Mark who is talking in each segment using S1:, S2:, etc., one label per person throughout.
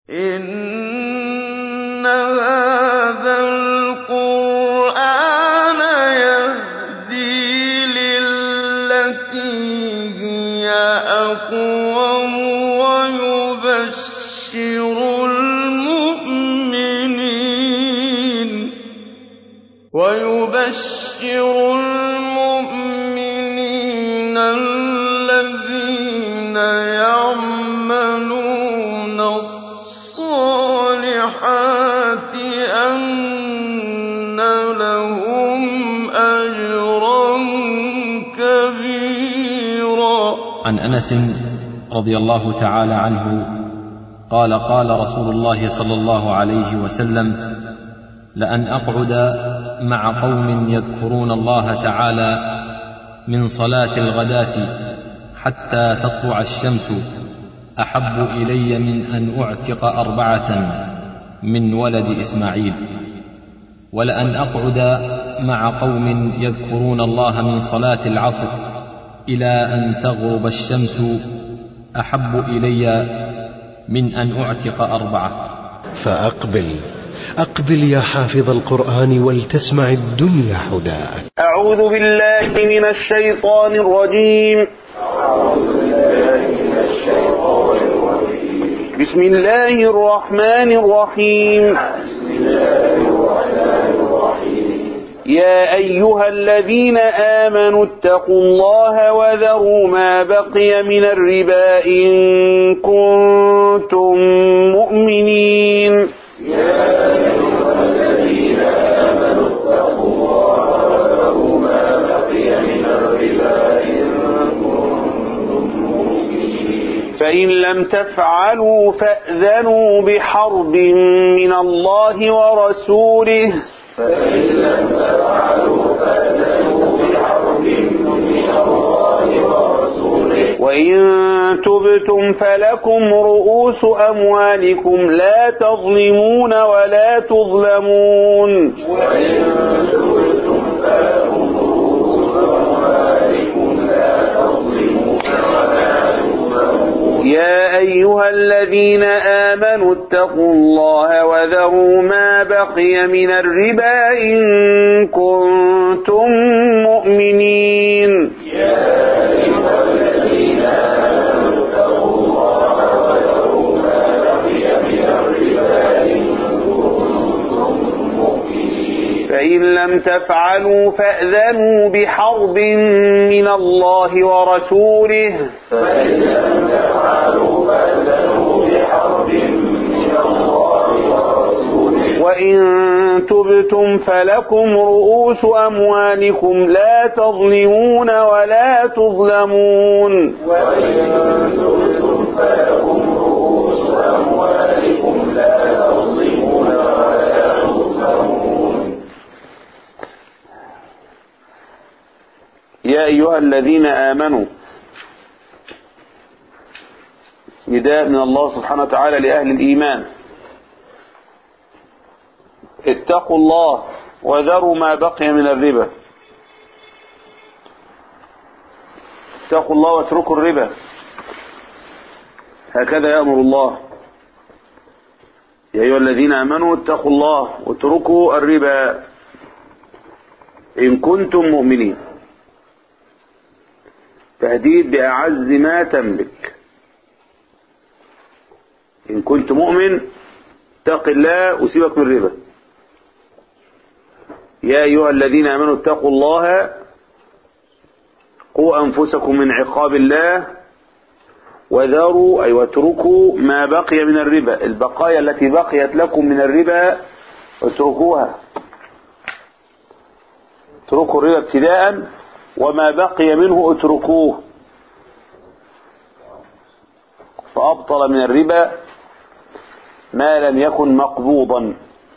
S1: إِنَّ هَٰذَا الْقُرْآنَ يَهْدِي لِلَّتِي هِيَ أَقْوَمُ وَيُبَشِّرُ الْمُؤْمِنِينَ الَّذِينَ يَعْمَلُونَ الصَّالِحَاتِ أَنَّ لَهُمْ أَجْرًا كَبِيرًا
S2: عن انس رضي الله تعالى عنه قال قال رسول الله صلى الله عليه وسلم لان اقعد مع قوم يذكرون الله تعالى من صلاه الغداه حتى تطلع الشمس احب الي من ان اعتق اربعه من ولد اسماعيل ولان اقعد مع قوم يذكرون الله من صلاه العصر الى ان تغرب الشمس احب الي من ان اعتق اربعه
S3: فأقبل أقبل يا حافظ القرآن ولتسمع الدنيا حداك
S4: أعوذ بالله من الشيطان الرجيم بسم الله الرحمن الرحيم يا أيها الذين آمنوا اتقوا الله وذروا ما بقي من الربا إن كنتم مؤمنين فإن لم تفعلوا فأذنوا بحرب من الله ورسوله وإن تبتم فلكم رؤوس أموالكم لا تظلمون ولا تظلمون يا أيها الذين آمنوا اتقوا الله وذروا ما بقي من الربا إن كنتم مؤمنين فإن لم تفعلوا فأذنوا بحرب من الله ورسوله وإن تبتم فلكم رؤوس أموالكم لا تظلمون ولا تظلمون يا أيها الذين آمنوا نداء من الله سبحانه وتعالى لأهل الإيمان اتقوا الله وذروا ما بقي من الربا اتقوا الله واتركوا الربا هكذا يأمر الله يا أيها الذين آمنوا اتقوا الله واتركوا الربا إن كنتم مؤمنين تهديد بأعز ما تملك إن كنت مؤمن اتق الله وسيبك من الربا يا أيها الذين آمنوا اتقوا الله قوا أنفسكم من عقاب الله وذروا أي واتركوا ما بقي من الربا البقايا التي بقيت لكم من الربا اتركوها اتركوا الربا ابتداء وما بقي منه اتركوه فأبطل من الربا ما لم يكن مقبوضا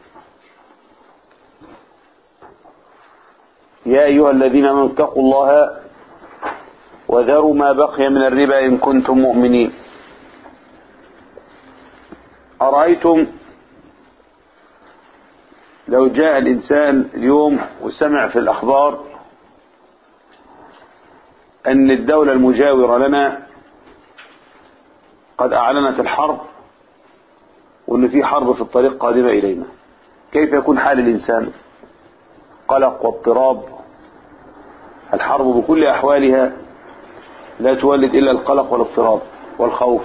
S4: يا أيها الذين آمنوا اتقوا الله وذروا ما بقي من الربا إن كنتم مؤمنين أرأيتم لو جاء الإنسان اليوم وسمع في الأخبار أن الدولة المجاورة لنا قد أعلنت الحرب وإن في حرب في الطريق قادمة إلينا كيف يكون حال الإنسان قلق واضطراب الحرب بكل أحوالها لا تولد إلا القلق والاضطراب والخوف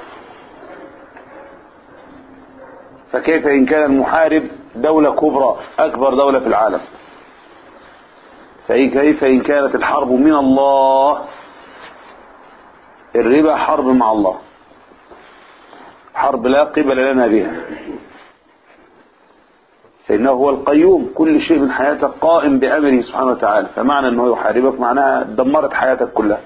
S4: فكيف إن كان المحارب دولة كبرى أكبر دولة في العالم فكيف إن كانت الحرب من الله الربا حرب مع الله حرب لا قبل لنا بها فإنه هو القيوم كل شيء من حياتك قائم بأمره سبحانه وتعالى فمعنى أنه يحاربك معناها دمرت حياتك كلها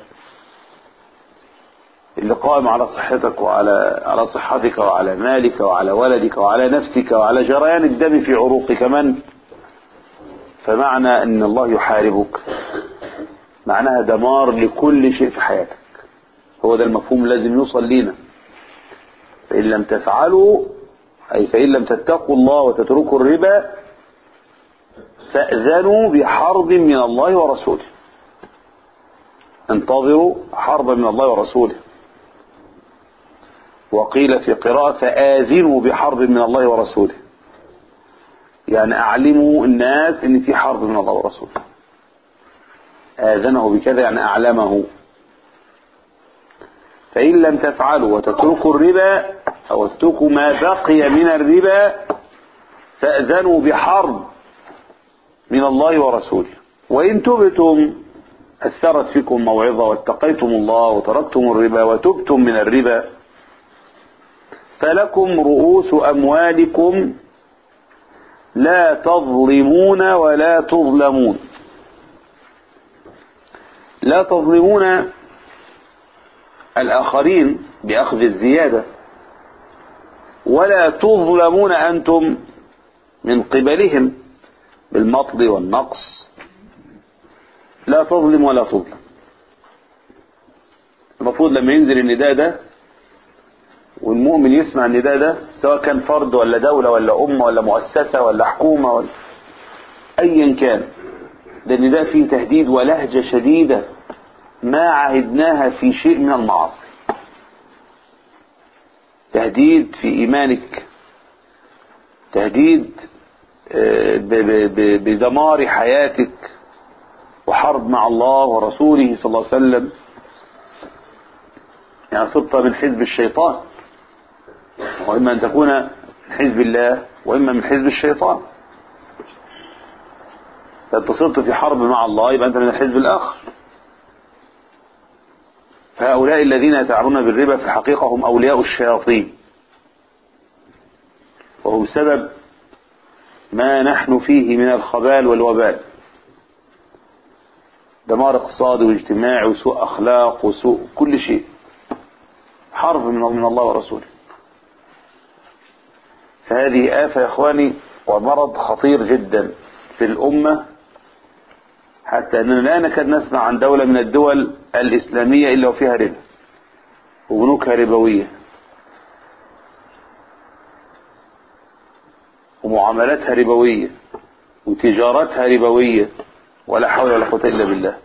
S4: اللي قائم على صحتك وعلى على صحتك وعلى مالك وعلى ولدك وعلى نفسك وعلى جريان الدم في عروقك من فمعنى أن الله يحاربك معناها دمار لكل شيء في حياتك هو ده المفهوم لازم يوصل لينا فإن لم تفعلوا أي فإن لم تتقوا الله وتتركوا الربا فأذنوا بحرب من الله ورسوله انتظروا حربا من الله ورسوله وقيل في قراءة فآذنوا بحرب من الله ورسوله يعني أعلموا الناس ان في حرب من الله ورسوله آذنه بكذا يعني أعلمه فإن لم تفعلوا وتتركوا الربا أو تتركوا ما بقي من الربا فأذنوا بحرب من الله ورسوله وإن تبتم أثرت فيكم موعظة واتقيتم الله وتركتم الربا وتبتم من الربا فلكم رؤوس أموالكم لا تظلمون ولا تظلمون لا تظلمون الآخرين بأخذ الزيادة ولا تظلمون أنتم من قبلهم بالمطل والنقص لا تظلم ولا تظلم المفروض لما ينزل النداء ده والمؤمن يسمع النداء ده سواء كان فرد ولا دولة ولا أمة ولا مؤسسة ولا حكومة ولا أيا كان ده النداء فيه تهديد ولهجة شديدة ما عهدناها في شيء من المعاصي تهديد في إيمانك تهديد بدمار حياتك وحرب مع الله ورسوله صلى الله عليه وسلم يعني صرت من حزب الشيطان وإما أن تكون من حزب الله وإما من حزب الشيطان فأنت صرت في حرب مع الله يبقى أنت من الحزب الآخر فهؤلاء الذين يتعاملون بالربا في الحقيقة هم أولياء الشياطين وهم سبب ما نحن فيه من الخبال والوبال دمار اقتصادي واجتماعي وسوء أخلاق وسوء كل شيء حرب من الله ورسوله فهذه آفة يا إخواني ومرض خطير جدا في الأمة حتى أننا لا نكاد نسمع عن دولة من الدول الإسلامية إلا وفيها ربا وبنوكها ربوية ومعاملاتها ربوية وتجارتها ربوية ولا حول ولا قوة إلا بالله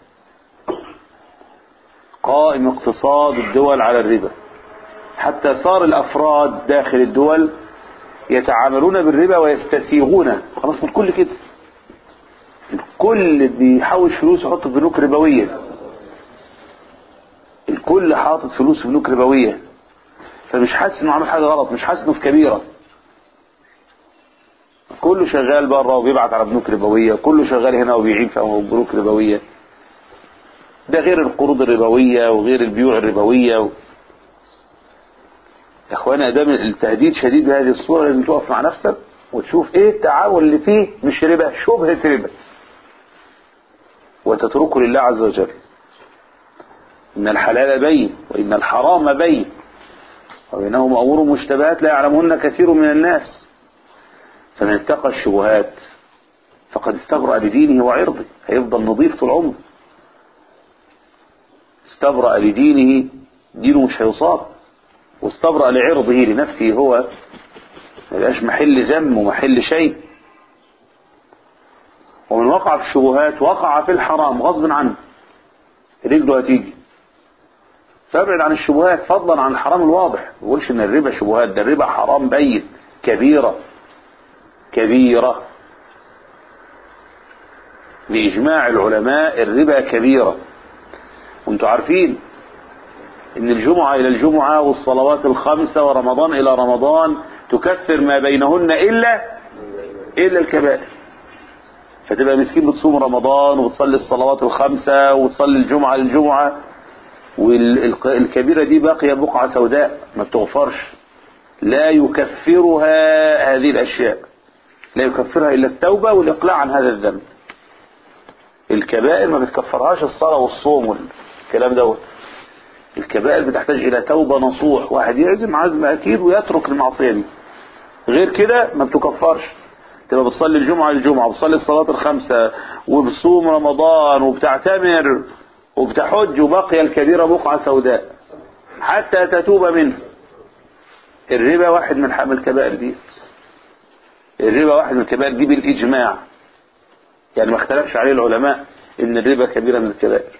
S4: قائم اقتصاد الدول على الربا حتى صار الأفراد داخل الدول يتعاملون بالربا ويستسيغونه خلاص الكل كده الكل بيحوش فلوس يحط في بنوك ربوية الكل حاطط فلوس في بنوك ربوية فمش حاسس انه عمل حاجة غلط مش حاسس انه في كبيرة كله شغال بره وبيبعت على بنوك ربوية كله شغال هنا وبيعين في بنوك ربوية ده غير القروض الربوية وغير البيوع الربوية و... يا اخوانا ده التهديد شديد بهذه الصورة لازم تقف مع نفسك وتشوف ايه التعاون اللي فيه مش ربا شبهة ربا وتتركه لله عز وجل إن الحلال بين وإن الحرام بين وبينهما أمور مشتبهات لا يعلمهن كثير من الناس فمن اتقى الشبهات فقد استبرأ لدينه وعرضه هيفضل نظيف طول عمره استبرأ لدينه دينه مش هيصاب واستبرأ لعرضه لنفسه هو ما يبقاش محل ذم ومحل شيء ومن وقع في الشبهات وقع في الحرام غصب عنه رجله هتيجي فابعد عن الشبهات فضلا عن الحرام الواضح ما بقولش ان الربا شبهات ده الربا حرام بين كبيرة كبيرة بإجماع العلماء الربا كبيرة وانتوا عارفين ان الجمعة الى الجمعة والصلوات الخمسة ورمضان الى رمضان تكفر ما بينهن الا الا الكبائر فتبقى مسكين بتصوم رمضان وبتصلي الصلوات الخمسة وتصلي الجمعة للجمعة والكبيرة دي باقية بقعة سوداء ما بتغفرش لا يكفرها هذه الأشياء لا يكفرها إلا التوبة والإقلاع عن هذا الذنب الكبائر ما بتكفرهاش الصلاة والصوم والكلام دوت الكبائر بتحتاج إلى توبة نصوح واحد يعزم عزم أكيد ويترك المعصية دي غير كده ما بتكفرش تبقى بتصلي الجمعة للجمعة وبتصلي الصلاة الخمسة وبتصوم رمضان وبتعتمر وبتحج وبقي الكبيرة بقعة سوداء حتى تتوب منه الربا واحد من حمل الكبائر دي الربا واحد من الكبائر دي بالإجماع يعني ما اختلفش عليه العلماء ان الربا كبيرة من الكبائر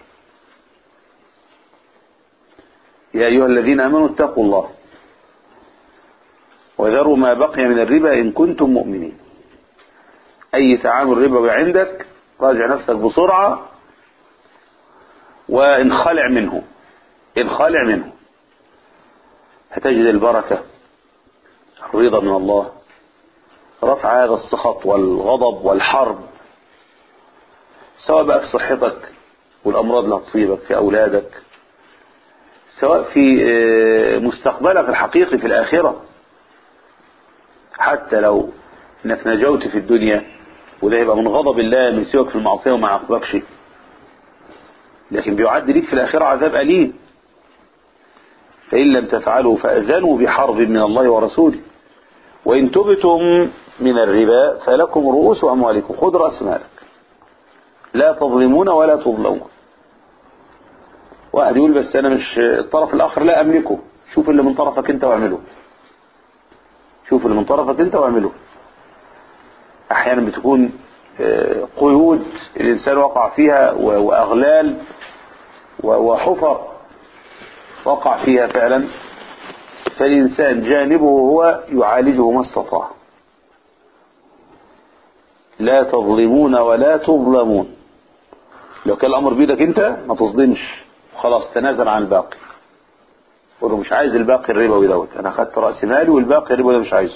S4: يا أيها الذين آمنوا اتقوا الله وذروا ما بقي من الربا إن كنتم مؤمنين أي تعامل ربوي عندك راجع نفسك بسرعة وانخلع منه انخلع منه هتجد البركة الرضا من الله رفع هذا السخط والغضب والحرب سواء بقى في صحتك والأمراض اللي هتصيبك في أولادك سواء في مستقبلك الحقيقي في الآخرة حتى لو انك نجوت في الدنيا وده يبقى من غضب الله من سيوك في المعصية وما عاقبكش لكن بيعد ليك في الآخرة عذاب أليم فإن لم تفعلوا فأذنوا بحرب من الله ورسوله وإن تبتم من الربا فلكم رؤوس أموالكم خذ رأس مالك لا تظلمون ولا تظلمون واحد يقول بس أنا مش الطرف الآخر لا أملكه شوف اللي من طرفك أنت واعمله شوف اللي من طرفك أنت واعمله أحيانا بتكون قيود الإنسان وقع فيها وأغلال وحفر وقع فيها فعلا فالإنسان جانبه هو يعالجه ما استطاع لا تظلمون ولا تظلمون لو كان الأمر بيدك أنت ما تظلمش خلاص تنازل عن الباقي قول مش عايز الباقي الربوي دوت أنا أخدت رأس مالي والباقي الربوي ده مش عايزه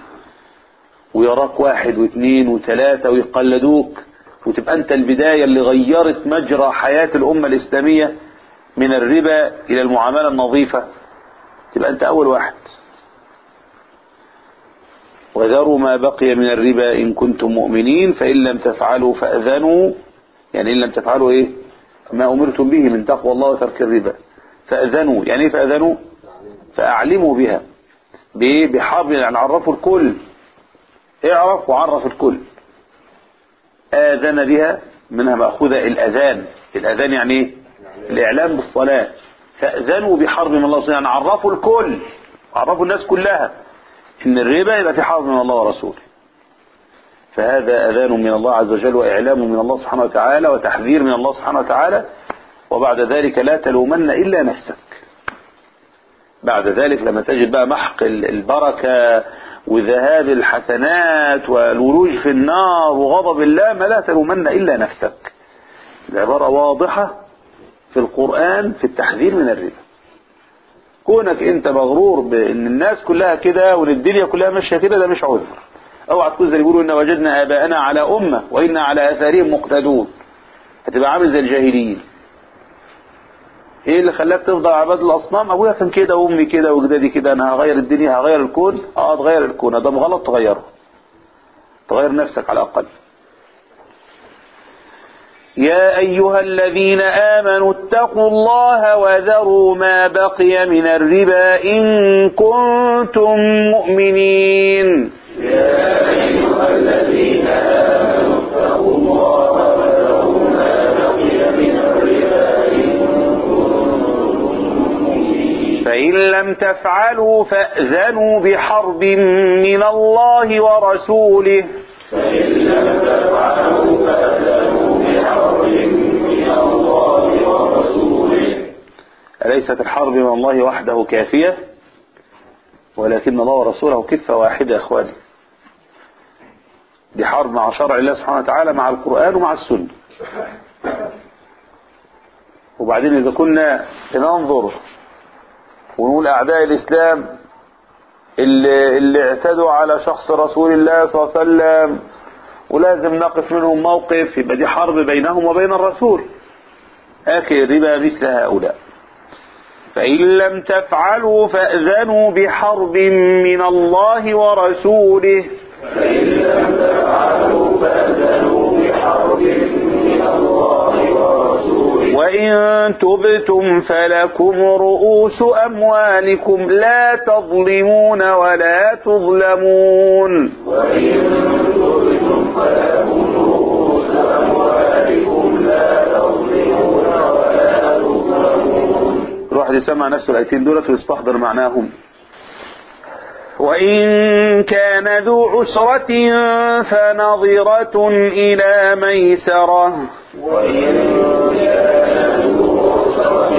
S4: ويراك واحد واثنين وثلاثة ويقلدوك وتبقى أنت البداية اللي غيرت مجرى حياة الأمة الإسلامية من الربا إلى المعاملة النظيفة تبقى أنت أول واحد وذروا ما بقي من الربا إن كنتم مؤمنين فإن لم تفعلوا فأذنوا يعني إن لم تفعلوا إيه ما أمرتم به من تقوى الله وترك الربا فأذنوا يعني إيه فأذنوا فأعلموا بها بإيه بحرب يعني عرفوا الكل اعرف وعرف الكل آذن بها منها مأخوذة الأذان الأذان يعني إيه الإعلام بالصلاة فأذنوا بحرب من الله يعني عرفوا الكل عرفوا الناس كلها إن الربا يبقى في حرب من الله ورسوله فهذا أذان من الله عز وجل وإعلام من الله سبحانه وتعالى وتحذير من الله سبحانه وتعالى وبعد ذلك لا تلومن إلا نفسك بعد ذلك لما تجد بقى محق البركة وذهاب الحسنات والولوج في النار وغضب الله ما لا تلومن إلا نفسك العبارة واضحة في القرآن في التحذير من الربا كونك انت مغرور بان الناس كلها كده وان الدنيا كلها ماشيه كده ده مش عذر اوعى تكون زي اللي بيقولوا ان وجدنا اباءنا على امه وانا على اثارهم مقتدون هتبقى عامل زي الجاهليين ايه اللي خلاك تفضل عباد الاصنام ابويا كان كده وامي كده وجدادي كده انا هغير الدنيا هغير الكون اه تغير الكون ده غلط تغيره تغير نفسك على الاقل يا أيها الذين آمنوا اتقوا الله وذروا ما بقي من الربا إن كنتم مؤمنين
S1: يا أيها الذين آمنوا اتقوا الله وذروا ما بقي من الربا إن كنتم مؤمنين
S4: فإن لم تفعلوا فأذنوا بحرب من الله ورسوله
S1: فإن لم تفعلوا فأذنوا بحرب من الله ورسوله
S4: أليست الحرب من الله وحده كافية ولكن الله ورسوله كفة واحدة يا اخواني دي حرب مع شرع الله سبحانه وتعالى مع القرآن ومع السنة وبعدين إذا كنا ننظر ونقول أعداء الإسلام اللي, اللي اعتدوا على شخص رسول الله صلى الله عليه وسلم ولازم نقف منهم موقف يبقى دي حرب بينهم وبين الرسول آكل الربا مثل هؤلاء فإن لم تفعلوا فأذنوا بحرب من الله ورسوله
S1: فإن لم تفعلوا فأذنوا بحرب من الله ورسوله
S4: وإن تبتم فلكم رؤوس أموالكم لا تظلمون ولا تظلمون
S1: وإن تبتم فلكم رؤوس أموالكم لا تظلمون ولا تظلمون
S4: الواحد يسمع نفسه الآيتين دولت ويستحضر معناهم وإن كان ذو عسرة فنظرة إلى ميسرة
S1: وإن كان ذو عسرة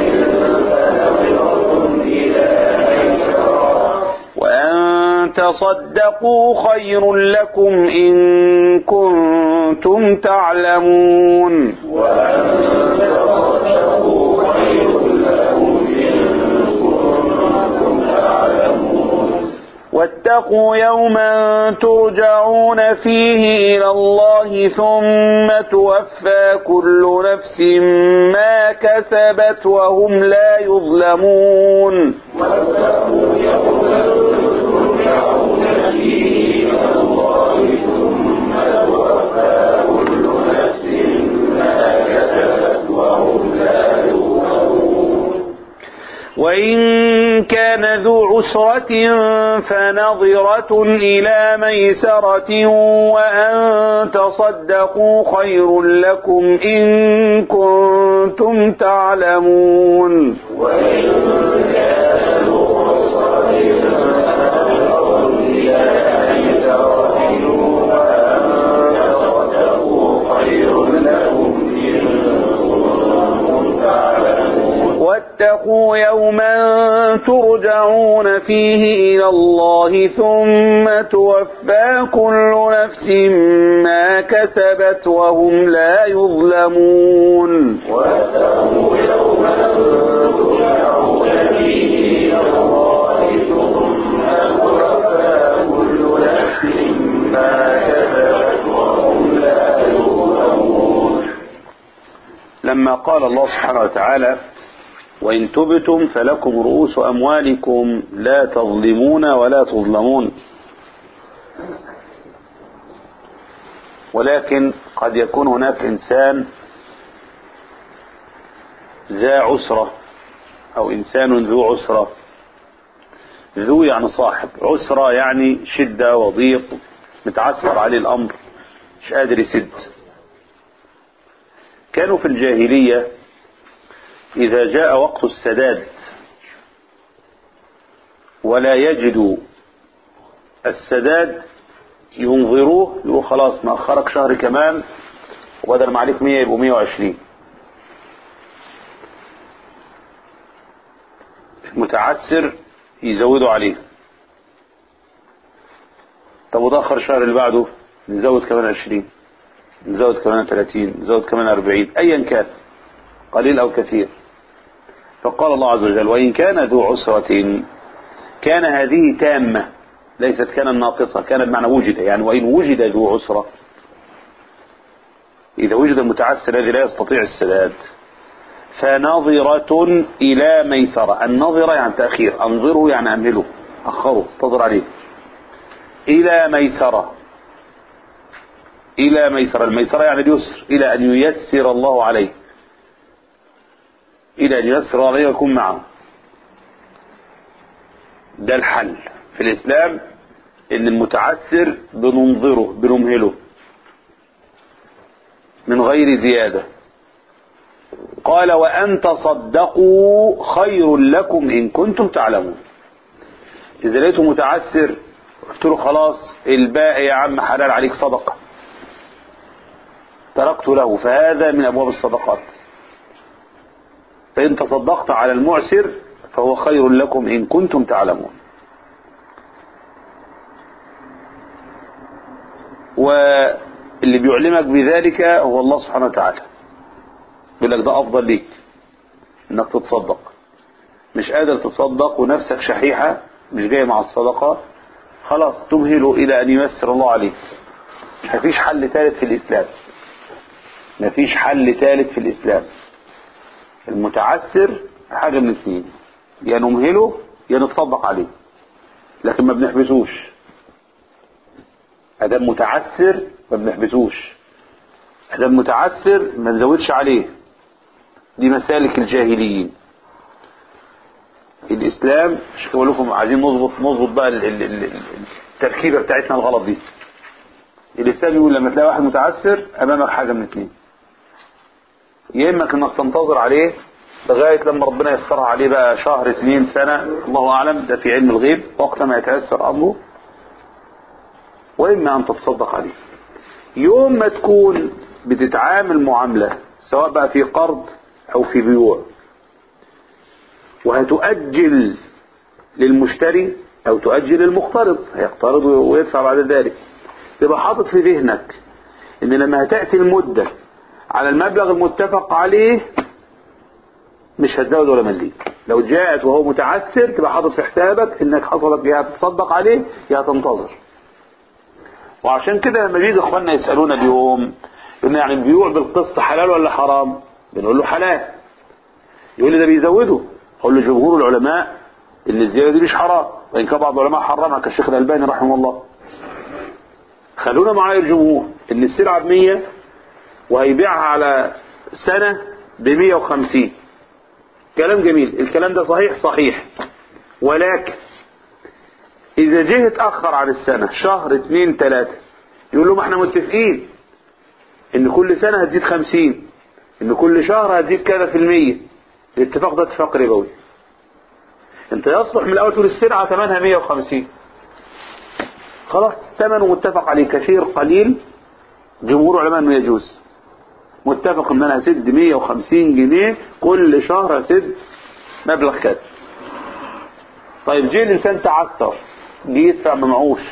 S1: فنظرة إلى ميسرة
S4: وأن تصدقوا خير لكم إن كنتم تعلمون
S1: وأن تصدقوا خير لكم إن كنتم تعلمون
S4: واتقوا يوما ترجعون فيه إلى الله ثم توفى كل نفس ما كسبت وهم لا يظلمون
S1: واتقوا يوما ترجعون فيه إلى الله ثم توفى كل نفس ما كسبت وهم لا يظلمون
S4: وإن كان ذو عسرة فنظرة إلى ميسرة وأن تصدقوا خير لكم إن كنتم تعلمون
S1: وإن كان ذو عسرة فنظرة إلى ميسرة وأن تصدقوا خير لكم إن كنتم تعلمون
S4: واتقوا يوما ترجعون فيه إلى الله ثم توفى كل نفس ما كسبت وهم لا يظلمون
S1: واتقوا يوما ترجعون فيه إلى الله ثم توفى كل نفس ما كسبت وهم لا يظلمون
S4: لما قال الله سبحانه وتعالى وإن تبتم فلكم رؤوس أموالكم لا تظلمون ولا تظلمون ولكن قد يكون هناك إنسان ذا عسرة أو إنسان ذو عسرة ذو يعني صاحب عسرة يعني شدة وضيق متعسر عليه الأمر مش قادر يسد كانوا في الجاهلية إذا جاء وقت السداد ولا يجدوا السداد ينظروه يقولوا خلاص نأخرك شهر كمان وبدل ما عليك 100 يبقوا 120 متعسر يزودوا عليه طب وتأخر الشهر اللي بعده نزود كمان 20 نزود كمان 30 نزود كمان 40 ايا كان قليل او كثير فقال الله عز وجل وإن كان ذو عسرة كان هذه تامة ليست كان ناقصة كان بمعنى وجد يعني وإن وجد ذو عسرة إذا وجد المتعسر الذي لا يستطيع السداد فنظرة إلى ميسرة النظرة يعني تأخير أنظره يعني أمهله أخره انتظر عليه إلى ميسرة إلى ميسرة الميسرة يعني اليسر إلى أن ييسر الله عليه إلى أن ييسر عليه ويكون معه ده الحل في الإسلام إن المتعسر بننظره بنمهله من غير زيادة قال وأن تصدقوا خير لكم إن كنتم تعلمون إذا لقيته متعسر قلت له خلاص الباقي يا عم حلال عليك صدقة تركت له فهذا من أبواب الصدقات فإن تصدقت على المعسر فهو خير لكم إن كنتم تعلمون واللي بيعلمك بذلك هو الله سبحانه وتعالى يقول لك ده أفضل ليك إنك تتصدق مش قادر تتصدق ونفسك شحيحة مش جاي مع الصدقة خلاص تمهله إلى أن ييسر الله عليك مفيش حل ثالث في الإسلام مفيش حل ثالث في الإسلام المتعسر حاجة من اثنين يا نمهله يا نتصدق عليه لكن ما بنحبسوش ادام متعسر ما بنحبسوش ادام متعسر ما نزودش عليه دي مسالك الجاهليين الاسلام مش بقول لكم عايزين نظبط نظبط بقى ال- ال- ال- التركيبه بتاعتنا الغلط دي الاسلام يقول لما تلاقي واحد متعسر امامك حاجه من اتنين يا اما انك تنتظر عليه لغايه لما ربنا يسرها عليه بقى شهر اتنين سنه الله اعلم ده في علم الغيب وقت ما يتيسر امره واما ان تتصدق عليه يوم ما تكون بتتعامل معامله سواء بقى في قرض او في بيوع وهتؤجل للمشتري او تؤجل للمقترض هيقترض ويدفع بعد ذلك تبقى حاطط في ذهنك ان لما هتأتي المدة على المبلغ المتفق عليه مش هتزود ولا مليم لو جاءت وهو متعسر تبقى حاطط في حسابك انك حصلت يا هتتصدق عليه يا هتنتظر وعشان كده لما بيجي اخواننا يسالونا اليوم يقولنا يعني البيوع بالقسط حلال ولا حرام بنقول له حلال يقول لي ده بيزوده اقول له جمهور العلماء ان الزياده دي مش حرام وان كان بعض العلماء حرمها كالشيخ الالباني رحمه الله خلونا معايا الجمهور ان السلعه ب 100 وهيبيعها على سنه ب 150 كلام جميل الكلام ده صحيح صحيح ولكن اذا جه اتاخر عن السنه شهر اتنين تلاته يقول له ما احنا متفقين ان كل سنه هتزيد خمسين ان كل شهر هتزيد كذا في المية الاتفاق ده اتفاق ربوي انت يصلح من الاول تقول السلعه ثمنها 150 خلاص ثمنه متفق عليه كثير قليل جمهور علماء انه يجوز متفق ان انا هسد 150 جنيه كل شهر هسد مبلغ كذا طيب جه الانسان تعثر جه يدفع بمعوش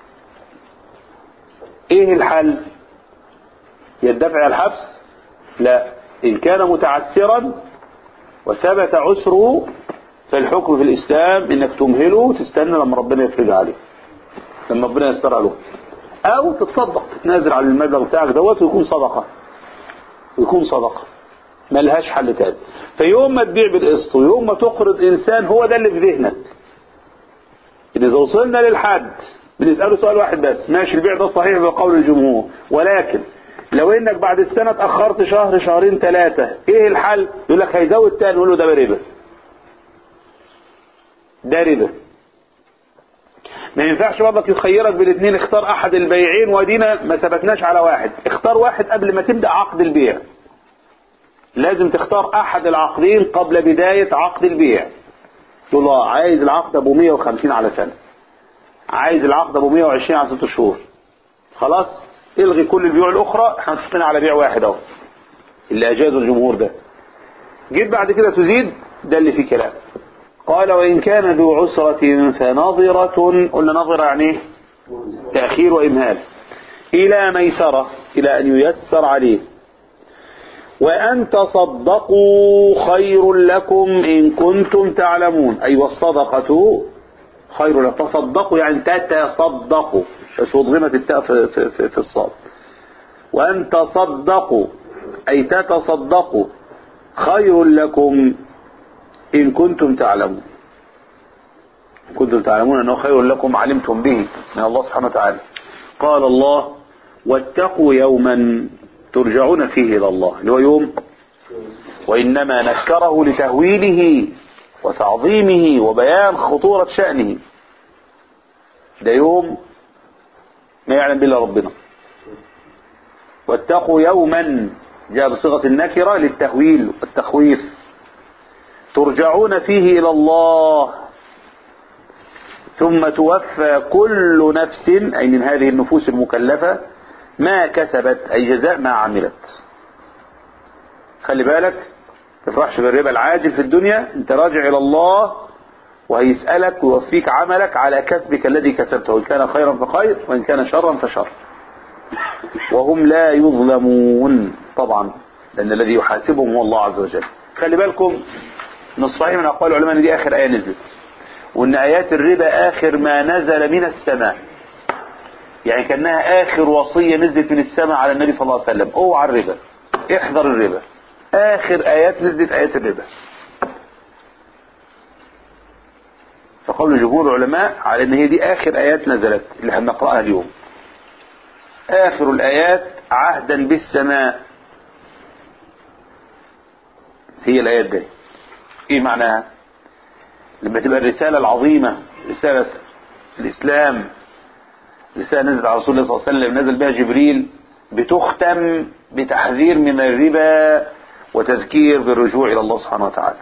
S4: ايه الحل يدفع الحبس لا ان كان متعسرا وثبت عسره فالحكم في الاسلام انك تمهله وتستنى لما ربنا يفرج عليه لما ربنا يسر له او تتصدق تتنازل على المبلغ بتاعك دوت ويكون صدقه ويكون صدقه ملهاش حل تاني فيوم ما تبيع بالقسط ويوم ما تقرض انسان هو ده اللي في ذهنك إن اذا وصلنا للحد بنساله سؤال واحد بس ماشي البيع ده صحيح بقول الجمهور ولكن لو انك بعد السنه اتاخرت شهر شهرين ثلاثه ايه الحل يقول لك هيزود تاني نقول له ده ربا ده ربا ما ينفعش برضك يخيرك بالاثنين اختار احد البيعين ودينا ما ثبتناش على واحد اختار واحد قبل ما تبدا عقد البيع لازم تختار احد العقدين قبل بدايه عقد البيع تقول له عايز العقد ابو 150 على سنه عايز العقد ابو 120 على ست شهور خلاص الغي كل البيوع الاخرى احنا متفقين على بيع واحد اهو اللي اجازه الجمهور ده جيت بعد كده تزيد ده اللي فيه كلام قال وإن كان ذو عسرة فنظرة قلنا نظرة يعني ايه؟ تأخير وإمهال إلى ميسرة إلى أن ييسر عليه وأن تصدقوا خير لكم إن كنتم تعلمون أي والصدقة خير لكم تصدقوا يعني تتصدقوا بس وضغمت التاء في, في, في, في الصاد وأن تصدقوا أي تتصدقوا خير لكم إن كنتم تعلمون إن كنتم تعلمون أنه خير لكم علمتم به من الله سبحانه وتعالى قال الله واتقوا يوما ترجعون فيه إلى الله اللي هو يوم وإنما نكره لتهويله وتعظيمه وبيان خطورة شأنه ده يوم ما يعلم به ربنا واتقوا يوما جاء بصيغة النكرة للتهويل والتخويف ترجعون فيه إلى الله ثم توفى كل نفس أي من هذه النفوس المكلفة ما كسبت أي جزاء ما عملت خلي بالك تفرحش بالربا العاجل في الدنيا انت راجع إلى الله وهيسألك ويوفيك عملك على كسبك الذي كسبته إن كان خيرا فخير وإن كان شرا فشر وهم لا يظلمون طبعا لأن الذي يحاسبهم هو الله عز وجل خلي بالكم من الصحيح من أقوال العلماء أن دي آخر آية نزلت وأن آيات الربا آخر ما نزل من السماء يعني كأنها آخر وصية نزلت من السماء على النبي صلى الله عليه وسلم اوعى الربا احذر الربا آخر آيات نزلت آيات الربا فقول جمهور العلماء على ان هي دي اخر ايات نزلت اللي هنقراها اليوم اخر الايات عهدا بالسماء هي الايات دي ايه معناها لما تبقى الرسالة العظيمة رسالة الاسلام رسالة نزلت على رسول الله صلى الله عليه وسلم نزل بها جبريل بتختم بتحذير من الربا وتذكير بالرجوع الى الله سبحانه وتعالى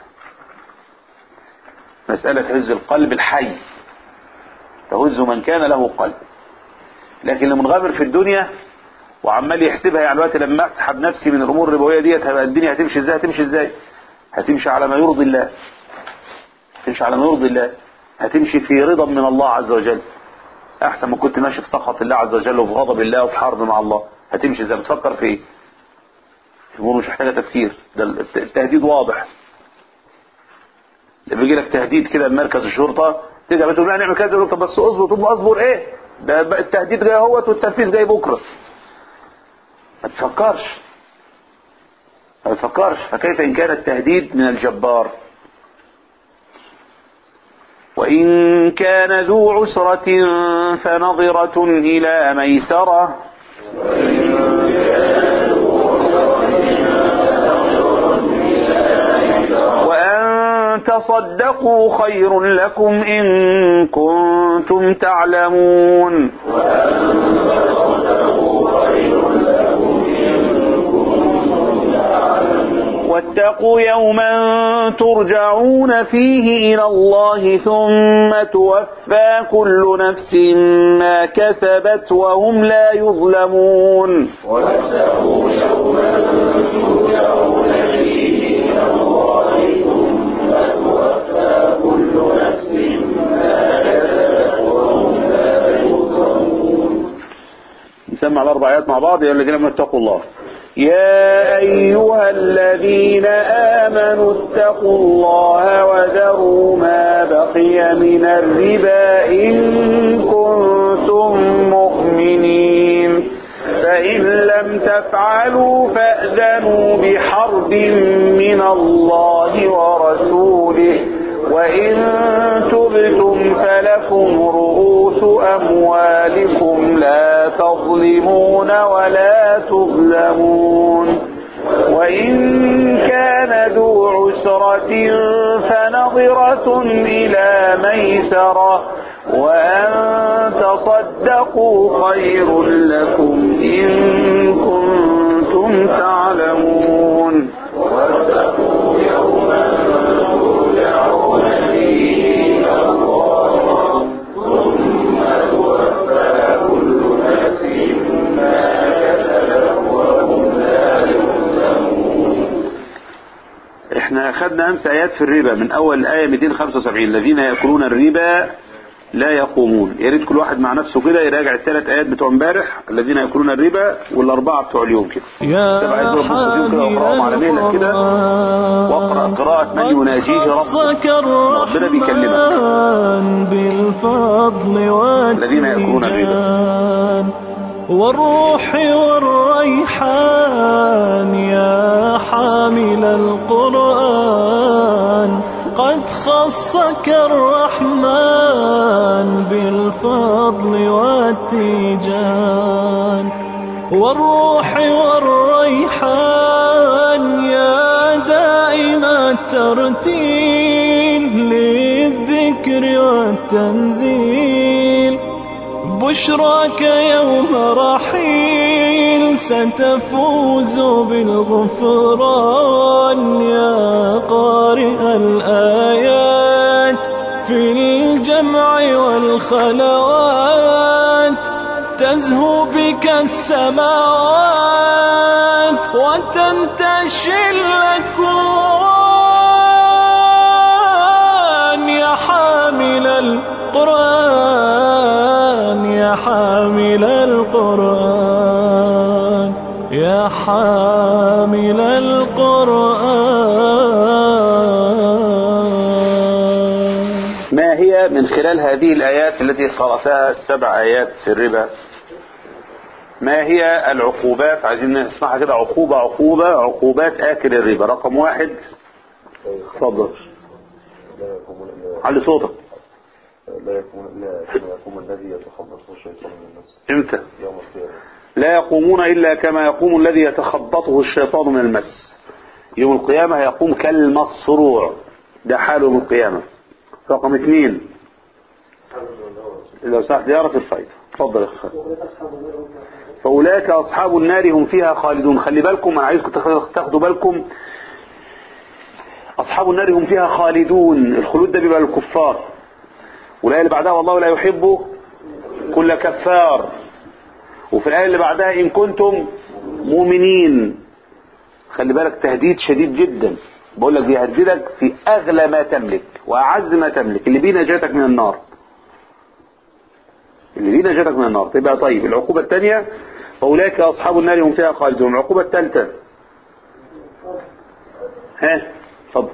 S4: مسألة هز القلب الحي تهز من كان له قلب لكن اللي منغمر في الدنيا وعمال يحسبها يعني دلوقتي لما اسحب نفسي من الامور الربويه ديت هبقى الدنيا هتمشي ازاي هتمشي ازاي هتمشي على ما يرضي الله هتمشي على ما يرضي الله هتمشي في رضا من الله عز وجل احسن ما كنت ماشي في سخط الله عز وجل وفي غضب الله وفي حرب مع الله هتمشي ازاي بتفكر في ايه الامور مش محتاجه تفكير ده التهديد واضح لما يجي لك تهديد كده من مركز الشرطه ترجع بتقول لا نعمل كذا يقول طب بس اصبر طب اصبر ايه ده التهديد جاي اهوت والتنفيذ جاي بكره ما تفكرش ما تفكرش فكيف ان كان التهديد من الجبار وإن كان ذو عسرة فنظرة إلى ميسرة وأن تصدقوا خير لكم إن كنتم تعلمون واتقوا يوما ترجعون فيه إلى الله ثم توفى كل نفس ما كسبت وهم لا يظلمون
S1: واتقوا يوما ترجعون فيه إلى الله ثم توفى كل نفس ما كسبت وهم لا يظلمون
S4: نسمع الأربع آيات مع بعض يا الذين آمنوا اتقوا الله يا أيها الذين آمنوا اتقوا الله وذروا ما بقي من الربا إن كنتم مؤمنين فإن لم تفعلوا فأذنوا بحرب من الله ورسوله وإن تبتم فلكم رؤوس أموالكم لا تظلمون ولا تظلمون وإن كان ذو عسرة فنظرة إلى ميسرة وأن تصدقوا خير لكم إن كنتم تعلمون
S1: واتقوا يوما ترجعون فيه إلى الله ثم توفى كل نفس ما كسبت وهم لا يظلمون
S4: احنا اخذنا امس ايات في الربا من اول الايه 275 الذين ياكلون الربا لا يقومون يا ريت كل واحد مع نفسه كده يراجع الثلاث ايات بتوع امبارح الذين ياكلون الربا والاربعه بتوع اليوم كده
S5: يا
S4: سبع آيات دول مختصرين كده واقراهم على مهلك كده واقرا قراءه من يناجيه
S5: خصك
S4: ربه ربنا بيكلمك
S5: الرحمن بالفضل
S4: الذين يأكلون
S5: والتيجان والروح والريحان يا حامل القرآن قد خصك الرحمن بالفضل والتيجان والروح والريحان يا دائم الترتيل للذكر والتنزيل بشراك يوم رحيل ستفوز بالغفران يا قارئ الآيات في الجمع والخلوات تزهو بك السماوات وتنتشي الأكوان يا حامل القرآن يا حامل القرآن حامل القرآن
S4: ما هي من خلال هذه الآيات التي قرأتها السبع آيات في الربا ما هي العقوبات عايزين نسمعها كده عقوبة عقوبة عقوبات آكل الربا رقم واحد اتفضل علي صوتك
S1: لا يكون إلا كما يقوم الذي يتخبطه الشيطان من المس
S4: امتى
S1: يوم القيامة
S4: لا يقومون إلا كما يقوم الذي يتخبطه الشيطان من المس يوم القيامة هيقوم كالمصروع ده حاله يوم القيامة رقم اثنين لو سمحت يعرف الفايدة اتفضل يا اخي فأولئك أصحاب النار هم فيها خالدون خلي بالكم أنا عايزكم تاخدوا تاخدوا بالكم أصحاب النار هم فيها خالدون الخلود ده بيبقى للكفار والآية اللي بعدها والله لا يحب كل كفار وفي الآية اللي بعدها إن كنتم مؤمنين خلي بالك تهديد شديد جدا بقول لك بيهددك في أغلى ما تملك وأعز ما تملك اللي بيه نجاتك من النار اللي بيه نجاتك من النار تبقى طيب العقوبة الثانية فأولئك أصحاب النار هم فيها خالدون العقوبة الثالثة ها اتفضل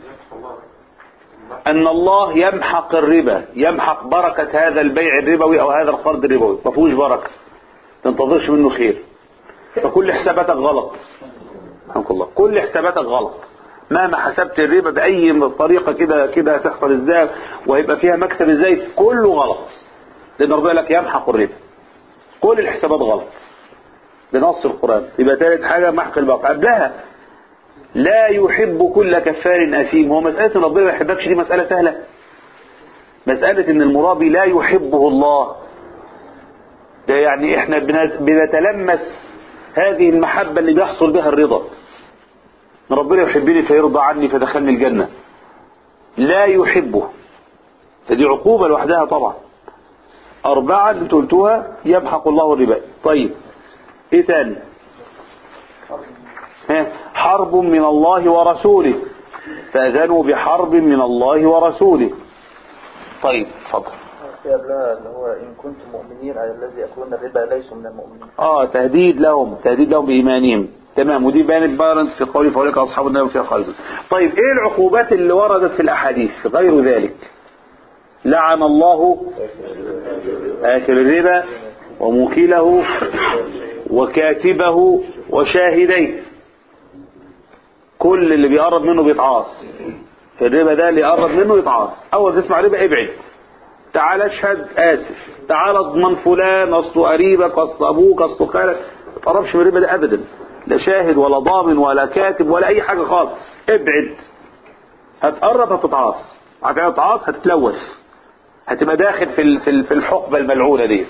S4: أن الله يمحق الربا يمحق بركة هذا البيع الربوي أو هذا القرض الربوي ما فيهوش بركة تنتظرش منه خير فكل حساباتك غلط رحمك الله كل حساباتك غلط مهما حسبت الربا بأي طريقة كده كده هتحصل ازاي وهيبقى فيها مكسب ازاي كله غلط لأن ربنا لك يمحق الربا كل الحسابات غلط بنص القرآن يبقى ثالث حاجة محق الباقي قبلها لا يحب كل كفار أثيم هو مسألة ان ربنا ما يحبكش دي مسألة سهلة مسألة ان المرابي لا يحبه الله ده يعني احنا بن- بنتلمس هذه المحبة اللي بيحصل بها الرضا ان ربنا يحبني فيرضى عني فدخلني الجنة لا يحبه فدي عقوبة لوحدها طبعا أربعة اللي انتوا قلتوها يمحق الله الربا طيب ايه تاني ها؟ حرب من الله ورسوله فأذنوا بحرب من الله ورسوله طيب اتفضل
S6: في قبلها اللي هو إن كنتم مؤمنين على الذي يأكلون الربا ليسوا من المؤمنين
S4: اه تهديد لهم تهديد لهم بإيمانهم تمام ودي بانت بارنت في قوله فأولئك أصحاب النار فيها خالدون طيب ايه العقوبات اللي وردت في الأحاديث غير ذلك لعن الله آكل الربا وموكله وكاتبه وشاهديه كل اللي بيقرب منه بيتعاص الربا ده اللي يقرب منه يتعاص اول تسمع ربا ابعد تعال اشهد اسف تعال اضمن فلان اصله قريبك اصل ابوك اصل خالك ما تقربش من الربا ده ابدا لا شاهد ولا ضامن ولا كاتب ولا اي حاجه خالص ابعد هتقرب هتتعاص عشان تتعاص هتتلوث هتبقى داخل في ال- في ال- في الحقبه الملعونه دي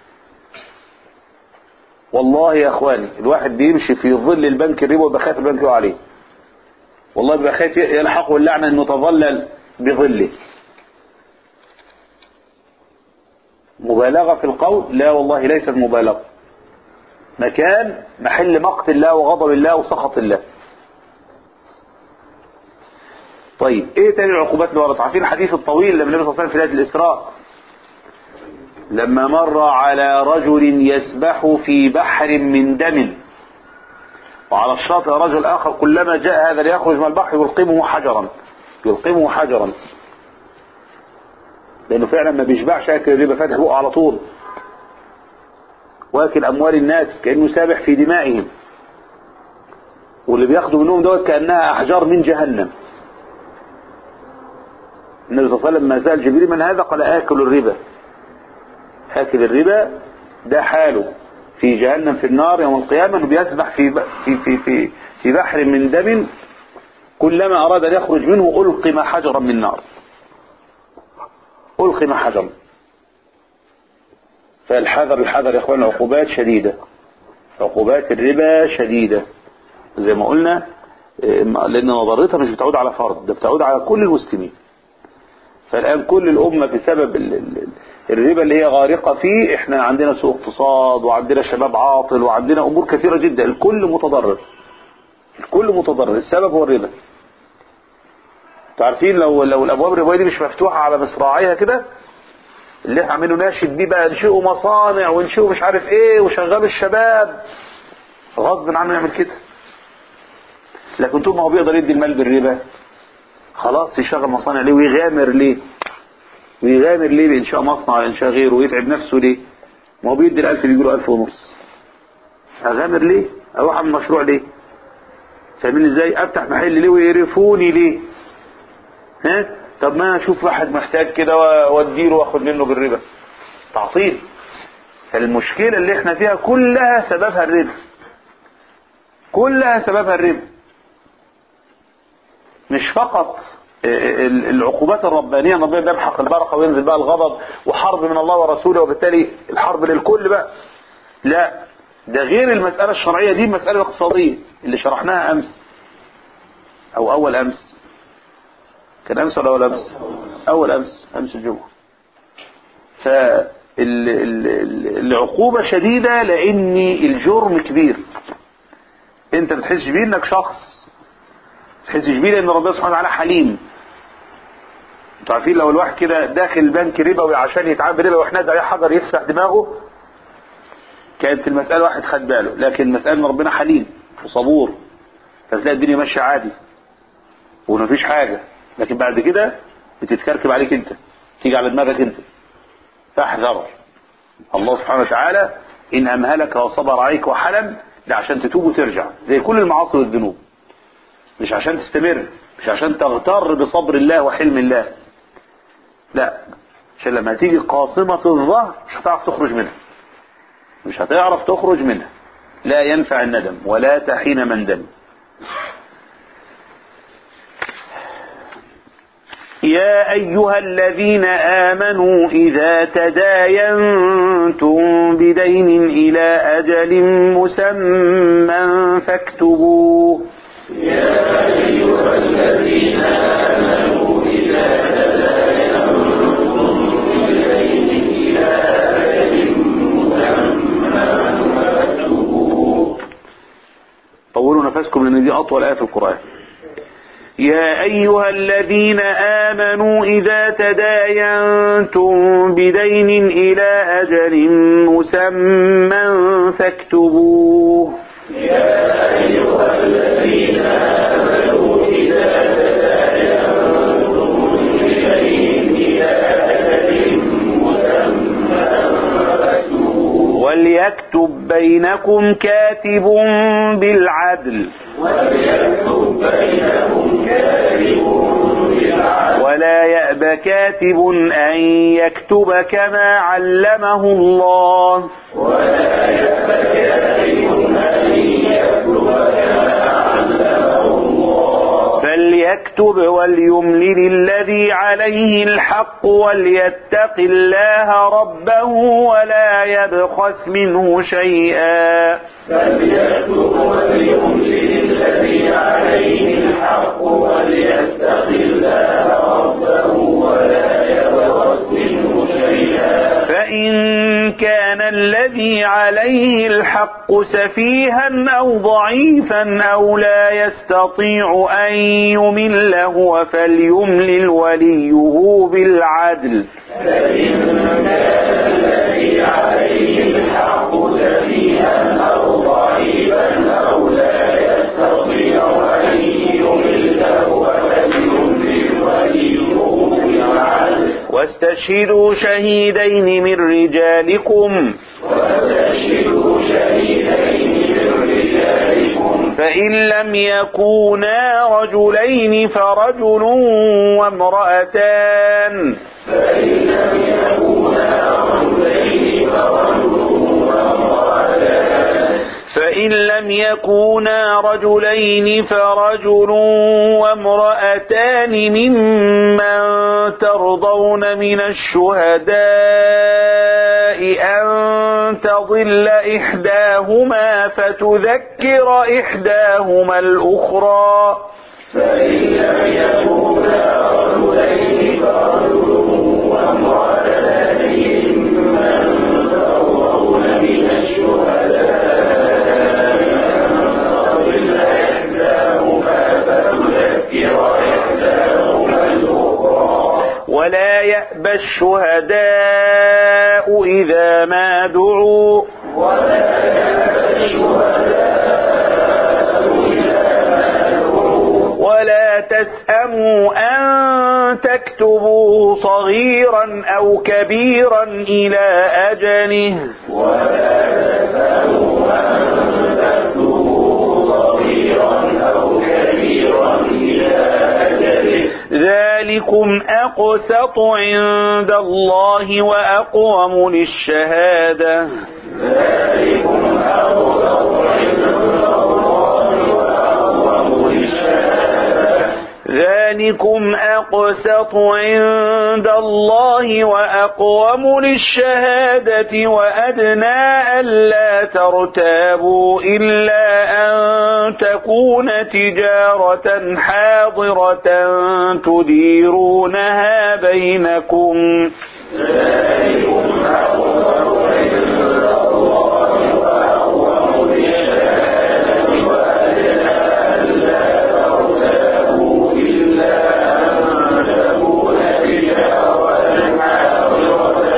S4: والله يا اخواني الواحد بيمشي في ظل البنك الربا ويبقى خايف البنك يقع عليه والله بيبقى خايف يلحقه اللعنه انه تظلل بظله مبالغه في القول لا والله ليست مبالغه مكان محل مقت الله وغضب الله وسخط الله طيب ايه تاني العقوبات اللي وردت عارفين الحديث الطويل لما النبي صلى الله عليه وسلم في ليله الاسراء لما مر على رجل يسبح في بحر من دم وعلى الشاطئ رجل آخر كلما جاء هذا ليخرج من البحر يلقمه حجرا يلقمه حجرا لأنه فعلا ما بيشبعش أكل الربا فاتح بقه على طول واكل أموال الناس كأنه سابح في دمائهم واللي بياخدوا منهم دوت كأنها أحجار من جهنم النبي صلى الله عليه وسلم ما سأل جبريل من هذا قال آكل الربا آكل الربا ده حاله في جهنم في النار يوم القيامة انه بيسبح في في في في في بحر من دم كلما أراد أن يخرج منه ألقم حجرا من نار ألقم حجرا فالحذر الحذر يا اخوان عقوبات شديدة عقوبات الربا شديدة زي ما قلنا إيه، لأن مضرتها مش بتعود على فرد ده بتعود على كل المسلمين فالآن كل الأمة بسبب ال- ال- الربا اللي هي غارقة فيه احنا عندنا سوء اقتصاد وعندنا شباب عاطل وعندنا أمور كثيرة جدا الكل متضرر الكل متضرر السبب هو الربا انتوا عارفين لو لو الابواب الربويه دي مش مفتوحه على مصراعيها كده اللي احنا عاملينه ناشد بيه بقى انشئوا مصانع وانشئوا مش عارف ايه وشغلوا الشباب غصب عنه يعمل كده لكن طول ما هو بيقدر يدي المال بالربا خلاص يشغل مصانع ليه ويغامر ليه ويغامر ليه بإنشاء مصنع ولا إنشاء غيره ويتعب نفسه ليه ما هو بيدي الألف بيجي له ألف ونص أغامر ليه أروح أعمل مشروع ليه فاهمين ازاي افتح محل ليه ويقرفوني ليه ها طب ما انا اشوف واحد محتاج كده واديله واخد منه بالربا تعطيل فالمشكلة اللي احنا فيها كلها سببها الربا كلها سببها الربا مش فقط العقوبات الربانية ان ربنا بيمحق البركة وينزل بقى الغضب وحرب من الله ورسوله وبالتالي الحرب للكل بقى لا ده غير المسألة الشرعية دي المسألة الاقتصادية اللي شرحناها أمس أو أول أمس كان أمس ولا أول أمس أول أمس أمس الجمعة فالعقوبة شديدة لأن الجرم كبير أنت بتحسش بيه إنك شخص بتحسش بيه لأن ربنا سبحانه وتعالى حليم انتوا عارفين لو الواحد كده داخل البنك ربوي عشان يتعامل بربا واحنا عليه حجر يفسح دماغه كانت المسألة واحد خد باله لكن المسألة ان ربنا حليم وصبور فتلاقي الدنيا ماشية عادي ومفيش حاجة لكن بعد كده بتتكركب عليك انت تيجي على دماغك انت فاحذر الله سبحانه وتعالى ان امهلك وصبر عليك وحلم ده عشان تتوب وترجع زي كل المعاصي والذنوب مش عشان تستمر مش عشان تغتر بصبر الله وحلم الله لا عشان لما تيجي قاصمة الظهر مش هتعرف تخرج منها مش هتعرف تخرج منها لا ينفع الندم ولا تحين مندم يا أيها الذين آمنوا إذا تداينتم بدين إلى أجل مسمى فاكتبوه
S1: يا أيها الذين آمنوا إذا تداينتم بدين إلى أجل مسمى فاكتبوه
S4: طولوا نفسكم لأن دي أطول آية في القرآن يا أيها الذين آمنوا إذا تداينتم بدين إلى أجل مسمى فاكتبوه
S1: يا أيها الذين آمنوا إذا تداينتم بدين إلى أجل مسمى فاكتبوه
S4: وليكتب بينكم كاتب بالعدل
S1: وليكتب بينكم كاتب بالعدل
S4: ولا يأب كاتب أن يكتب كما علمه الله
S1: ولا يأب كاتب أن يكتب كما علمه الله
S4: فليكتب وليملل الذي عليه الحق وليتق الله ربه ولا يبخس منه شيئا
S1: فليكتب وليملل الذي عليه الحق وليتق الله ربه ولا يبخس منه شيئا
S4: فإن كان الذي عليه الحق سفيها أو ضعيفا أو لا يستطيع أن يمل هو فليملل وليه بالعدل
S1: فإن كان الذي عليه الحق سفيها أو ضعيفا أو لا يستطيع أن يمل هو فليملل وليه بالعدل
S4: واستشهدوا شهيدين من رجالكم
S1: واستشهدوا شهيدين من رجالكم
S4: فإن لم يكونا رجلين فرجل وامرأتان
S1: فإن لم يكونا رجلين فرجل وامرأتان
S4: فإن لم يكونا رجلين فرجل وامرأتان ممن ترضون من الشهداء أن تضل إحداهما فتذكر إحداهما الأخرى
S1: فإن لم يكونا رجلين فرجل وامرأتان ممن ترضون من الشهداء أن تضل إحداهما فتذكر إحداهما الأخرى
S4: ولا يأبى الشهداء إذا ما دعوا
S1: ولا يأبى الشهداء
S4: تكتبوه صغيرا أو كبيرا إلى أجله
S1: ولا تسألوا أن تكتبوه صغيرا أو كبيرا إلى أجله
S4: ذلكم أقسط عند الله وأقوم للشهادة
S1: ذلكم أغضب عند الله وأقوم للشهادة
S4: ذلكم أقسط عند الله وأقوم للشهادة وأدنى ألا ترتابوا إلا أن تكون تجارة حاضرة تديرونها بينكم
S1: ذلكم أغضب عند الله وأقوم للشهادة وأدنى ألا ترتابوا إلا أن تكون تجارة حاضرة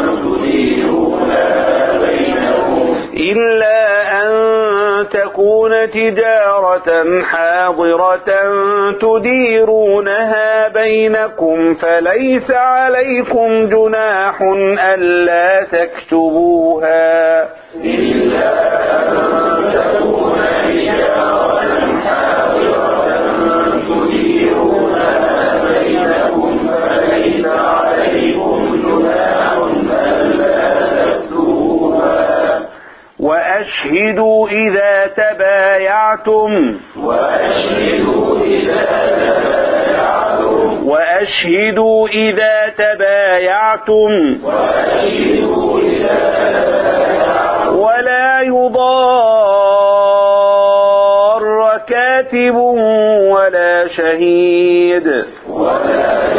S1: تديرونها بينكم
S4: إلا أن تكون تجارة حاضرة تديرونها بينكم فليس عليكم جناح ألا تكتبوها
S1: إلا أن تكون تجارة حاضرة تديرونها بينكم فليس عليكم جناح ألا تكتبوها
S4: وأشهدوا إذا تبايعتم
S1: وأشهدوا إذا تبايعتم
S4: وأشهدوا إذا تبايعتم
S1: وأشهدوا إذا تبايعتم
S4: ولا يضار كاتب ولا شهيد
S1: ولا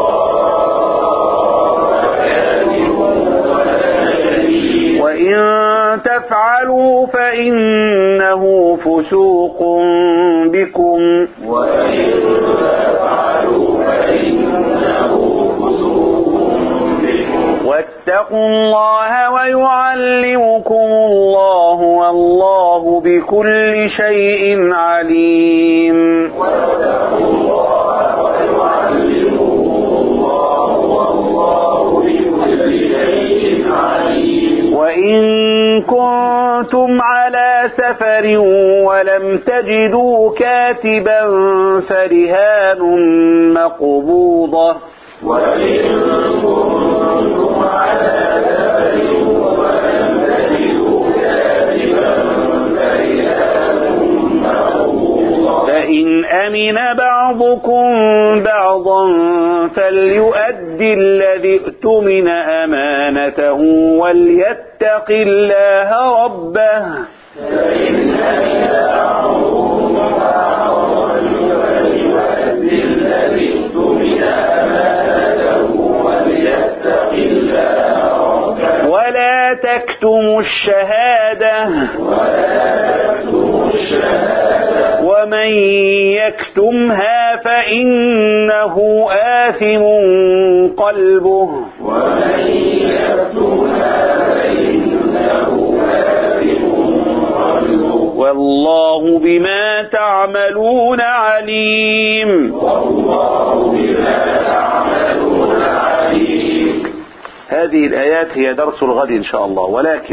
S1: يضار كاتب ولا شهيد
S4: وإن تفعلوا فإنه فسوق بكم
S1: وإن تفعلوا فإنه فسوق بكم
S4: واتقوا الله ويعلمكم الله والله بكل شيء عليم
S1: واتقوا الله ويعلمكم الله والله بكل شيء عليم
S4: وإن كنتم على سفر ولم تجدوا كاتبا فرهان مقبوضة
S1: وإن كنتم على سفر ولم تجدوا كاتبا فرهان مقبوضا
S4: فإن أمن بعضكم بعضا فليؤدي الذي ائتمن أمانته وليتق الله ربه
S1: فإن أمن بعضكم بعضا فليؤدي الذي اؤتمن أمانته وليتق الله ربه
S4: ولا تكتموا الشهادة
S1: ولا تكتموا الشهادة
S4: ومن يكتمها فإنه آثم قلبه
S1: ومن يكتمها فإنه آثم قلبه
S4: والله بما تعملون عليم
S1: والله بما تعملون عليم
S4: هذه الآيات هي درس الغد إن شاء الله ولكن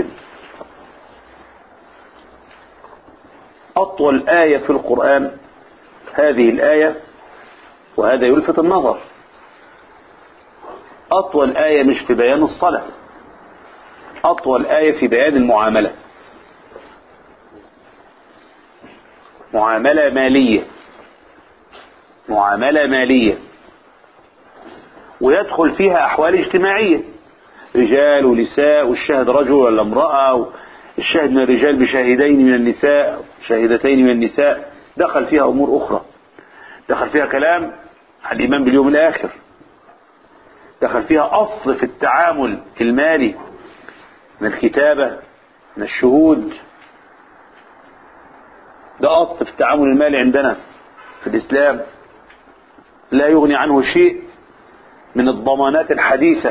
S4: أطول آية في القرآن هذه الآية وهذا يلفت النظر أطول آية مش في بيان الصلاة أطول آية في بيان المعاملة معاملة مالية معاملة مالية ويدخل فيها أحوال اجتماعية رجال ونساء والشاهد رجل ولا امرأة الشاهد من الرجال بشاهدين من النساء شاهدتين من النساء دخل فيها أمور أخرى دخل فيها كلام عن الإيمان باليوم الآخر دخل فيها أصل في التعامل المالي من الكتابة من الشهود ده أصل في التعامل المالي عندنا في الإسلام لا يغني عنه شيء من الضمانات الحديثة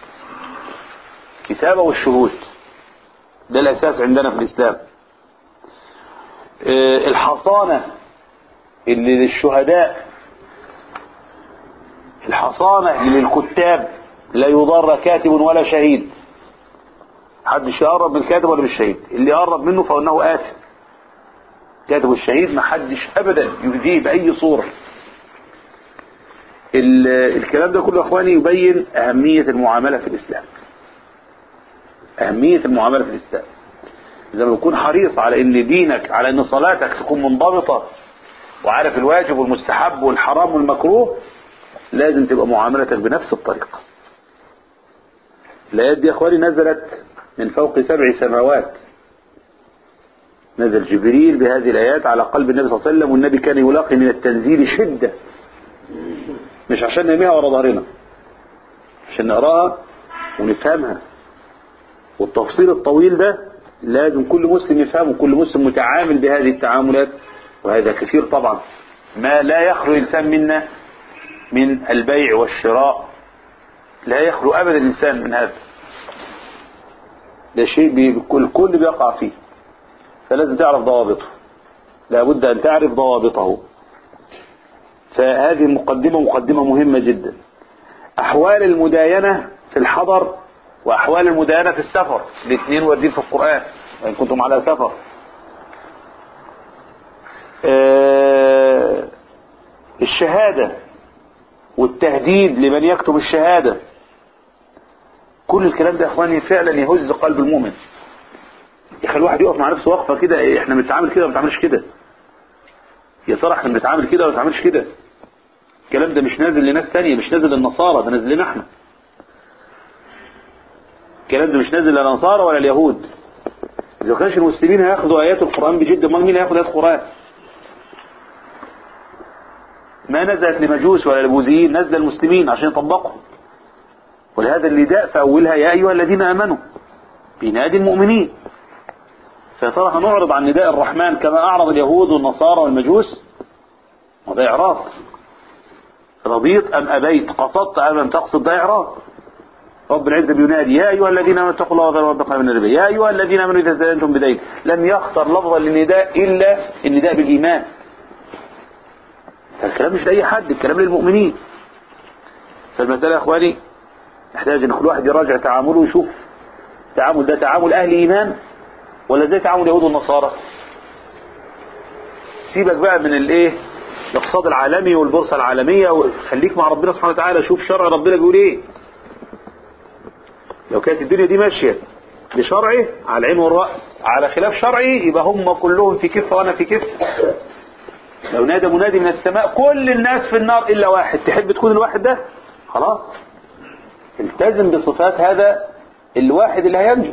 S4: كتابة والشهود ده الأساس عندنا في الإسلام آه، الحصانة اللي للشهداء الحصانة للكتاب لا يضر كاتب ولا شهيد محدش يقرب من الكاتب ولا من الشهيد اللي يقرب منه فانه آثم كاتب الشهيد محدش ابدا يؤذيه باي صورة ال- الكلام ده كله يا اخواني يبين اهمية المعاملة في الاسلام اهمية المعاملة في الاسلام اذا ما تكون حريص على ان دينك على ان صلاتك تكون منضبطة وعارف الواجب والمستحب والحرام والمكروه لازم تبقى معاملتك بنفس الطريقة الآيات دي يا اخواني نزلت من فوق سبع سماوات نزل جبريل بهذه الآيات على قلب النبي صلى الله عليه وسلم والنبي كان يلاقي من التنزيل شدة مش عشان نرميها ورا ظهرنا عشان نقراها ونفهمها والتفصيل الطويل ده لازم كل مسلم يفهمه كل مسلم متعامل بهذه التعاملات وهذا كثير طبعا ما لا يخلو الإنسان منا من البيع والشراء لا يخلو أبدا الإنسان من هذا ده شيء بي- الكل الكل بيقع فيه فلازم تعرف ضوابطه لابد أن تعرف ضوابطه فهذه المقدمة مقدمة مهمة جدا أحوال المداينة في الحضر وأحوال المداينة في السفر الاثنين واردين في القرآن وإن كنتم على سفر آه، الشهادة والتهديد لمن يكتب الشهادة كل الكلام ده يا اخواني فعلا يهز قلب المؤمن يخلي الواحد يقف مع نفسه وقفه كده إيه، احنا بنتعامل كده ولا ما بنتعاملش كده يا ترى احنا بنتعامل كده ولا ما بنتعاملش كده الكلام ده مش نازل لناس تانية مش نازل للنصارى ده نازل لنا احنا الكلام ده مش نازل للنصارى ولا اليهود اذا كانش المسلمين هياخدوا ايات القران بجد امال مين هياخد ايات القران ما نزلت لمجوس ولا لبوذيين نزل المسلمين عشان يطبقوا ولهذا النداء في أولها يا أيها الذين آمنوا بينادي المؤمنين فيا ترى هنعرض عن نداء الرحمن كما أعرض اليهود والنصارى والمجوس وده إعراض رضيت أم أبيت قصدت أم لم تقصد ده إعراض رب العزة بينادي يا أيها الذين آمنوا اتقوا الله وذروا ما بقي من الربا يا أيها الذين آمنوا إذا استأذنتم بدين لم يختر لفظا للنداء إلا النداء بالإيمان فالكلام مش لأي حد الكلام للمؤمنين فالمسألة يا إخواني نحتاج ان كل واحد يراجع تعامله ويشوف التعامل ده تعامل اهل ايمان ولا زي تعامل اليهود والنصارى سيبك بقى من الايه الاقتصاد العالمي والبورصه العالميه وخليك مع ربنا سبحانه وتعالى شوف شرع ربنا بيقول ايه لو كانت الدنيا دي ماشيه بشرعه على العين والراس على خلاف شرعي يبقى هم كلهم في كفه وانا في كفه لو نادى منادي من السماء كل الناس في النار الا واحد تحب تكون الواحد ده خلاص التزم بصفات هذا الواحد اللي هينجو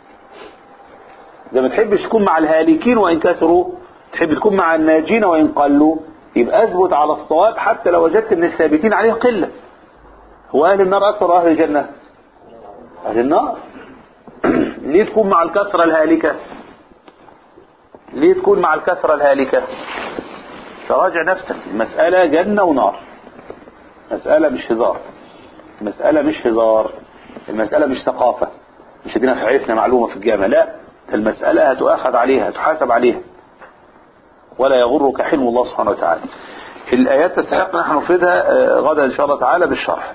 S4: زي ما تحبش تكون مع الهالكين وإن كثروا تحب تكون مع الناجين وإن قلوا يبقى اثبت على الصواب حتى لو وجدت ان الثابتين عليه قلة هو أهل النار أكثر أهل الجنة أهل النار ليه تكون مع الكثرة الهالكة ليه تكون مع الكثرة الهالكة فراجع نفسك المسألة جنة ونار مسألة مش هزار المسألة مش هزار المسألة مش ثقافة مش ادينا عرفنا معلومة في الجامعة لا المسألة هتؤخذ عليها هتحاسب عليها ولا يغرك حلم الله سبحانه وتعالى الآيات تستحق نحن نفردها آه، غدا إن شاء الله تعالى بالشرح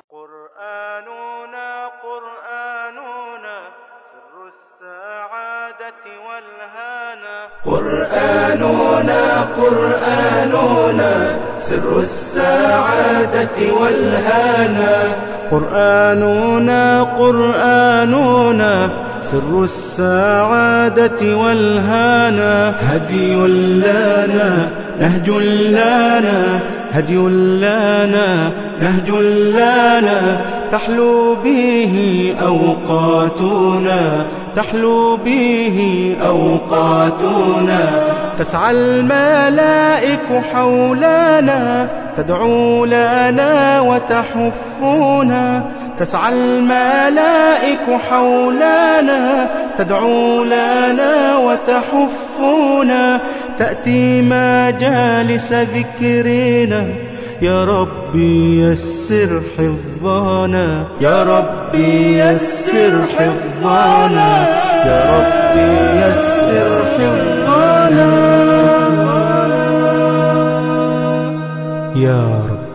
S5: قرآننا قرآننا سر السعادة والهانا قرآننا قرآننا سر السعادة والهانا قرآننا قرآننا سر السعادة والهانا هدي لنا نهج لنا هدي لنا نهج لنا تحلو به أوقاتنا تحلو به أوقاتنا تسعى الملائك حولنا تدعو لنا وتحفنا تسعى الملائك حولنا تدعو لنا وتحفنا تأتي مجالس ذكرنا يا ربي يسر حفظنا يا ربي يسر حفظنا يا ربي يسر حفظنا يا رب